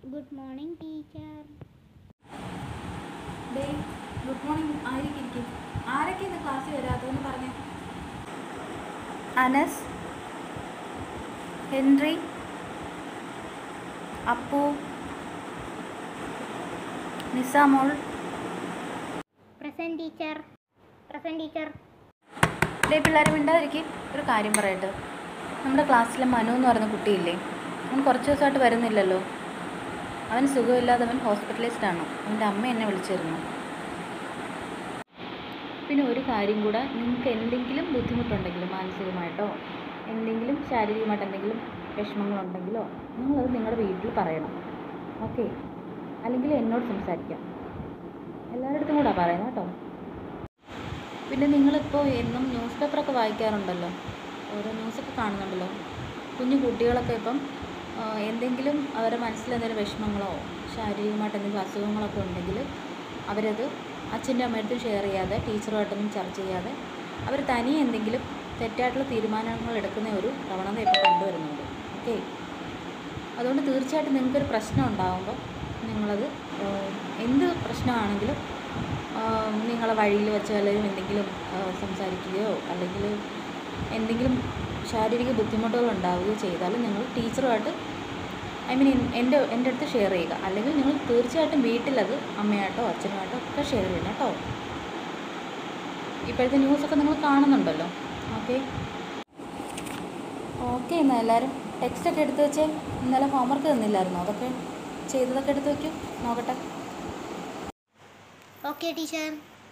good morning teacher ഡേ good morning ആയിരിക്കും ആരൊക്കെ ഇന്ന് ക്ലാസ്സിൽ വരാത്തതെന്ന് പറഞ്ഞേ Anas Henry Appu Nisamol present teacher present teacher ഡേ പിള്ളേരെ മിണ്ടാതിരിക്കും ഒരു കാര്യം പറയട്ടെ നമ്മുടെ ക്ലാസ്സിലെ മനു എന്ന് പറയുന്ന കുട്ടിയില്ലേ അവൻ കുറച്ച് ദിവസമായിട്ട് വരുന്നില്ലല്ലോ അവൻ സുഖമില്ലാതെ അവൻ ഹോസ്പിറ്റലൈസ്ഡ് ആണ് അവൻ്റെ അമ്മ എന്നെ വിളിച്ചിരുന്നു പിന്നെ ഒരു കാര്യം കൂടെ നിങ്ങൾക്ക് എന്തെങ്കിലും ബുദ്ധിമുട്ടുണ്ടെങ്കിലും മാനസികമായിട്ടോ എന്തെങ്കിലും ശാരീരികമായിട്ട് എന്തെങ്കിലും വിഷമങ്ങളുണ്ടെങ്കിലോ നിങ്ങളത് നിങ്ങളുടെ വീട്ടിൽ പറയണം ഓക്കെ അല്ലെങ്കിൽ എന്നോട് സംസാരിക്കാം എല്ലാവരുടെ അടുത്തും കൂടെ പറയുന്നത് കേട്ടോ പിന്നെ നിങ്ങളിപ്പോൾ എന്നും ന്യൂസ് പേപ്പറൊക്കെ വായിക്കാറുണ്ടല്ലോ ഓരോ ന്യൂസൊക്കെ കാണുന്നുണ്ടല്ലോ കുഞ്ഞു കുട്ടികളൊക്കെ ഇപ്പം ആ, എന്തെങ്കിലും അവരുടെ മനസ്സിൽ എന്തെങ്കിലും വിഷമങ്ങളോ ശാരീരികമായിട്ട് എന്തെങ്കിലും അസുഖങ്ങളൊക്കെ ഉണ്ടെങ്കിൽ അവരത് അച്ഛൻ്റെ അമ്മയടുത്ത് ഷെയർ ചെയ്യാതെ ടീച്ചറുമായിട്ടൊന്നും ചർച്ച ചെയ്യാതെ അവർ തനിയെ എന്തെങ്കിലും തെറ്റായിട്ടുള്ള തീരുമാനങ്ങൾ എടുക്കുന്ന ഒരു പ്രവണത ഇപ്പോൾ കണ്ടുവരുന്നുണ്ട് ഓക്കെ അതുകൊണ്ട് തീർച്ചയായിട്ടും നിങ്ങൾക്കൊരു പ്രശ്നം ഉണ്ടാകുമ്പോൾ നിങ്ങളത് ആ, എന്ത് പ്രശ്നമാണെങ്കിലും ആ, നിങ്ങളെ വഴിയിൽ വെച്ച് വല്ലതും എന്തെങ്കിലും ആ, സംസാരിക്കുകയോ അല്ലെങ്കിൽ എന്തെങ്കിലും ശാരീരിക ബുദ്ധിമുട്ടുകൾ ഉണ്ടാവുകയോ ചെയ്താൽ നിങ്ങൾ ടീച്ചറുമായിട്ട് ഐ മീൻ എൻ്റെ എൻ്റെ അടുത്ത് ഷെയർ ചെയ്യുക അല്ലെങ്കിൽ നിങ്ങൾ തീർച്ചയായിട്ടും വീട്ടിലത് അമ്മയായിട്ടോ അച്ഛനുമായിട്ടോ ഒക്കെ ഷെയർ ചെയ്യണം കേട്ടോ ഇപ്പോഴത്തെ ന്യൂസൊക്കെ നിങ്ങൾ കാണുന്നുണ്ടല്ലോ ഓക്കെ ഓക്കെ എന്നാൽ എല്ലാവരും ടെക്സ്റ്റൊക്കെ എടുത്ത് വെച്ചേ ഇന്നലെ ഹോംവർക്ക് തന്നില്ലായിരുന്നോ അതൊക്കെ ചെയ്തതൊക്കെ എടുത്ത് വയ്ക്കൂ നോക്കട്ടെ ഓക്കെ ടീച്ചർ